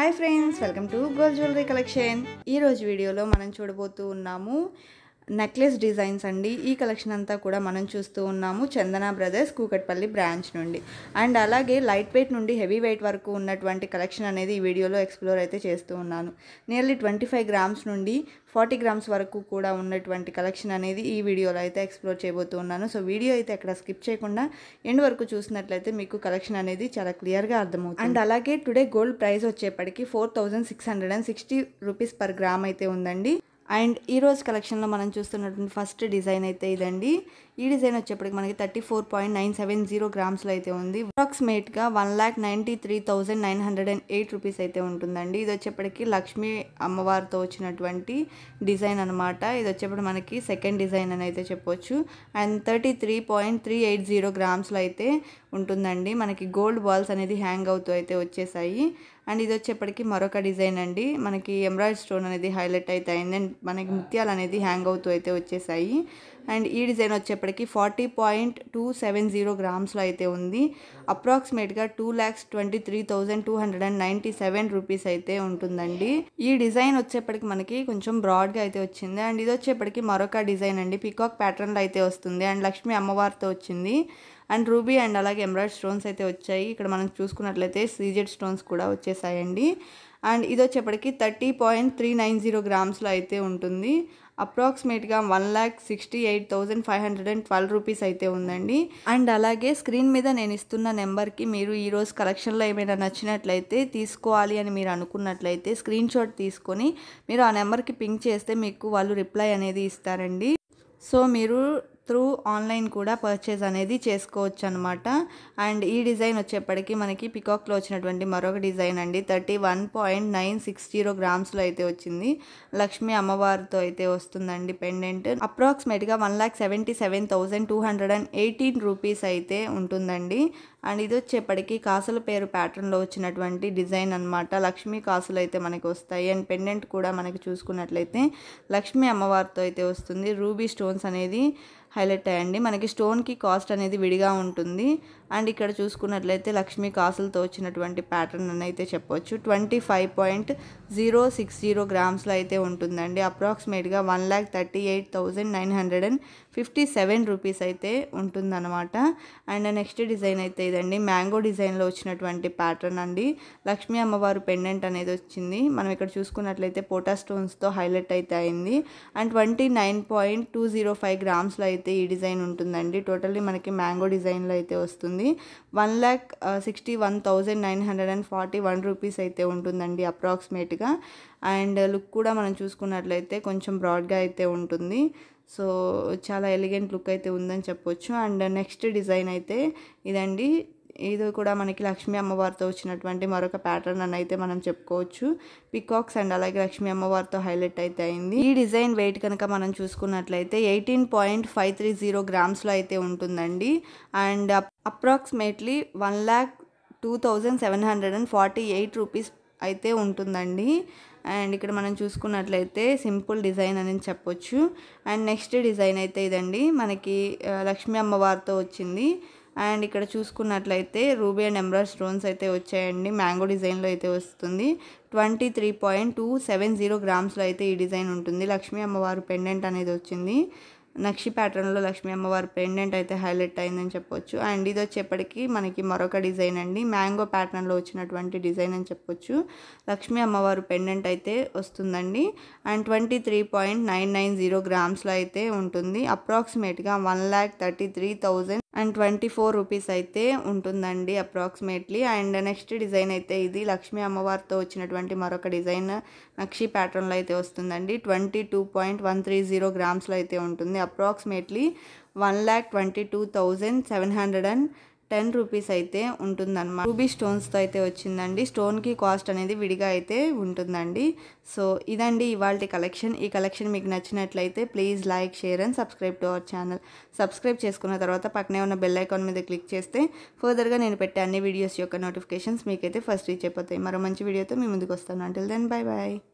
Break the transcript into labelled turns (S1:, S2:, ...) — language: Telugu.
S1: hi friends welcome to gold jewellery collection ఈ రోజు వీడియోలో మనం చూడబోతూ ఉన్నాము నెక్లెస్ డిజైన్స్ అండి ఈ కలెక్షన్ అంతా కూడా మనం చూస్తూ ఉన్నాము చందన బ్రదర్స్ కూకట్పల్లి బ్రాంచ్ నుండి అండ్ అలాగే లైట్ వెయిట్ నుండి హెవీ వెయిట్ వరకు ఉన్నటువంటి కలెక్షన్ అనేది ఈ వీడియోలో ఎక్స్ప్లోర్ అయితే చేస్తూ ఉన్నాను నియర్లీ ట్వంటీ ఫైవ్ గ్రామ్స్ నుండి ఫార్టీ గ్రామ్స్ వరకు కూడా ఉన్నటువంటి కలెక్షన్ అనేది ఈ వీడియోలో అయితే ఎక్స్ప్లోర్ చేయబోతూ ఉన్నాను సో వీడియో అయితే ఎక్కడ స్కిప్ చేయకుండా ఎండ్ వరకు చూసినట్లయితే మీకు కలెక్షన్ అనేది చాలా క్లియర్గా అర్థమవుతుంది అండ్ అలాగే టుడే గోల్డ్ ప్రైస్ వచ్చేప్పటికి four thousand six hundred and sixty rupees per gram అయితే ఉందండి అండ్ ఈ రోజు కలెక్షన్లో మనం చూస్తున్నటువంటి ఫస్ట్ డిజైన్ అయితే ఇదండి ఈ డిజైన్ వచ్చేప్పటికి మనకి thirty four point nine seven zero గ్రామ్స్లో అయితే ఉంది అప్రాక్సిమేట్గా one lakh ninety three thousand nine hundred and eight rupees అయితే ఉంటుందండి ఇది వచ్చేప్పటికి లక్ష్మీ అమ్మవారితో వచ్చినటువంటి డిజైన్ అనమాట ఇది వచ్చేప్పటికి మనకి సెకండ్ డిజైన్ అని అయితే చెప్పొచ్చు and thirty three point three eight zero గ్రామ్స్లో అయితే ఉంటుందండి మనకి గోల్డ్ బాల్స్ అనేది హ్యాంగ్ అవుతూ అయితే వచ్చేసాయి అండ్ ఇది వచ్చేప్పటికి మరొక డిజైన్ అండి మనకి ఎంబ్రాయిడ్ స్టోన్ అనేది హైలైట్ అయితే అయింది అండ్ మనకి ముత్యాలు అనేది హ్యాంగ్ అవుతూ అయితే వచ్చేసాయి అండ్ ఈ డిజైన్ వచ్చేప్పటికి forty point two seven zero గ్రామ్స్లో అయితే ఉంది అప్రాక్సిమేట్గా two lakhs twenty three thousand two hundred and ninety seven rupees అయితే ఉంటుందండి ఈ డిజైన్ వచ్చేప్పటికి మనకి కొంచెం బ్రాడ్గా అయితే వచ్చింది అండ్ ఇది వచ్చేప్పటికి మరొక డిజైన్ అండి పికాక్ ప్యాటర్న్లో అయితే వస్తుంది అండ్ లక్ష్మీ అమ్మవారితో వచ్చింది అండ్ రూబీ అండ్ అలాగే ఎంబ్రాయిడ్ స్టోన్స్ అయితే వచ్చాయి ఇక్కడ మనం చూసుకున్నట్లయితే సీజెడ్ స్టోన్స్ కూడా వచ్చేసాయండి అండ్ ఇది వచ్చేప్పటికి thirty point three nine zero గ్రామ్స్లో అయితే ఉంటుంది అప్రాక్సిమేట్గా one lakh sixty eight thousand five hundred and twelve rupees అయితే ఉందండి అండ్ అలాగే స్క్రీన్ మీద నేను ఇస్తున్న నెంబర్కి మీరు ఈరోజు కలెక్షన్లో ఏమైనా నచ్చినట్లయితే తీసుకోవాలి అని మీరు అనుకున్నట్లయితే స్క్రీన్ షాట్ తీసుకొని మీరు ఆ నెంబర్కి పింక్ చేస్తే మీకు వాళ్ళు రిప్లై అనేది ఇస్తారండి సో మీరు త్రూ ఆన్లైన్ కూడా పర్చేజ్ అనేది చేసుకోవచ్చు అనమాట అండ్ ఈ డిజైన్ వచ్చేప్పటికి మనకి పికాక్లో వచ్చినటువంటి మరొక డిజైన్ అండి thirty one point nine six zero గ్రామ్స్లో అయితే వచ్చింది లక్ష్మీ అమ్మవారితో అయితే వస్తుందండి పెండెంట్ అప్రాక్సిమేట్గా one lakh seventy seven thousand two hundred and eighteen rupees అయితే ఉంటుందండి అండ్ ఇది వచ్చేప్పటికి కాసుల పేరు ప్యాటర్న్లో వచ్చినటువంటి డిజైన్ అనమాట లక్ష్మీ కాసులు అయితే మనకి వస్తాయి అండ్ పెండెంట్ కూడా మనకి చూసుకున్నట్లయితే లక్ష్మీ అమ్మవారితో అయితే వస్తుంది రూబీ స్టోన్స్ అనేది హైలైట్ అయ్యండి మనకి స్టోన్కి కాస్ట్ అనేది విడిగా ఉంటుంది అండ్ ఇక్కడ చూసుకున్నట్లయితే లక్ష్మీ కాసులతో వచ్చినటువంటి ప్యాటర్న్ అని అయితే చెప్పొచ్చు twenty five point zero six zero గ్రామ్స్లో అయితే ఉంటుందండి అప్రాక్సిమేట్గా one lakh thirty eight thousand nine hundred and fifty seven rupees అయితే ఉంటుందన్నమాట అండ్ నెక్స్ట్ డిజైన్ అయితే ఇదండి మ్యాంగో డిజైన్లో వచ్చినటువంటి ప్యాటర్న్ అండి లక్ష్మీ అమ్మవారు పెండెంట్ అనేది వచ్చింది మనం ఇక్కడ చూసుకున్నట్లయితే పోటా స్టోన్స్తో హైలైట్ అయితే అయింది and twenty nine point two zero five గ్రామ్స్లో అయితే ఈ డిజైన్ ఉంటుందండి టోటల్లీ మనకి మ్యాంగో డిజైన్లో అయితే వస్తుంది one lakh sixty one thousand nine hundred and forty one rupees అయితే ఉంటుందండి అప్రాక్సిమేట్గా అండ్ లుక్ కూడా మనం చూసుకున్నట్లయితే కొంచెం బ్రాడ్గా అయితే ఉంటుంది సో చాలా ఎలిగెంట్ లుక్ అయితే ఉందని చెప్పొచ్చు అండ్ నెక్స్ట్ డిజైన్ అయితే ఇదండి ఇది కూడా మనకి లక్ష్మీ అమ్మవారితో వచ్చినటువంటి మరొక ప్యాటర్న్ అని అయితే మనం చెప్పుకోవచ్చు పికాక్స్ అండ్ అలాగే లక్ష్మీ అమ్మవారితో హైలైట్ అయితే అయింది ఈ డిజైన్ వెయిట్ కనుక మనం చూసుకున్నట్లయితే eighteen point five three zero గ్రామ్స్లో అయితే ఉంటుందండి and approximately one lakh two thousand seven hundred and forty eight rupees అయితే ఉంటుందండి అండ్ ఇక్కడ మనం చూసుకున్నట్లయితే సింపుల్ డిజైన్ అని చెప్పొచ్చు అండ్ నెక్స్ట్ డిజైన్ అయితే ఇదండి మనకి లక్ష్మీ అమ్మవారితో వచ్చింది అండ్ ఇక్కడ చూసుకున్నట్లయితే రూబీ అండ్ ఎంబ్రాయిడ్ స్టోన్స్ అయితే వచ్చాయండి మ్యాంగో డిజైన్లో అయితే వస్తుంది twenty three point two seven zero గ్రామ్స్లో అయితే ఈ డిజైన్ ఉంటుంది లక్ష్మీ అమ్మవారు పెండెంట్ అనేది వచ్చింది నక్షి ప్యాటర్న్లో లక్ష్మీ అమ్మవారి పెండెంట్ అయితే హైలైట్ అయిందని చెప్పొచ్చు అండ్ ఇది వచ్చేప్పటికి మనకి మరొక డిజైన్ అండి మ్యాంగో ప్యాటర్న్లో వచ్చినటువంటి డిజైన్ అని చెప్పొచ్చు లక్ష్మీ అమ్మవారు పెండెంట్ అయితే వస్తుందండి and twenty three point nine nine zero గ్రామ్స్లో అయితే ఉంటుంది అప్రాక్సిమేట్గా one lakh thirty three thousand and twenty four rupees అయితే ఉంటుందండి అప్రాక్సిమేట్లీ అండ్ నెక్స్ట్ డిజైన్ అయితే ఇది లక్ష్మీ అమ్మవారితో వచ్చినటువంటి మరొక డిజైన్ నక్షి ప్యాటర్న్లో అయితే వస్తుందండి twenty two point one three zero గ్రామ్స్లో అయితే ఉంటుంది approximately one lakh twenty two thousand seven hundred and ten rupees అయితే ఉంటుందన్నమాట రూబీ స్టోన్స్తో అయితే వచ్చిందండి స్టోన్కి కాస్ట్ అనేది విడిగా అయితే ఉంటుందండి సో ఇదండి ఇవాళ కలెక్షన్ ఈ కలెక్షన్ మీకు నచ్చినట్లయితే please like share and subscribe to our channel subscribe చేసుకున్న తర్వాత పక్కనే ఉన్న బెల్ ఐకాన్ మీద క్లిక్ చేస్తే ఫర్దర్గా నేను పెట్టే అన్ని వీడియోస్ యొక్క నోటిఫికేషన్స్ మీకైతే ఫస్ట్ రీచ్ అయిపోతాయి మరో మంచి వీడియోతో మీ ముందుకు వస్తాను అంటిల్ దెన్ బాయ్ బాయ్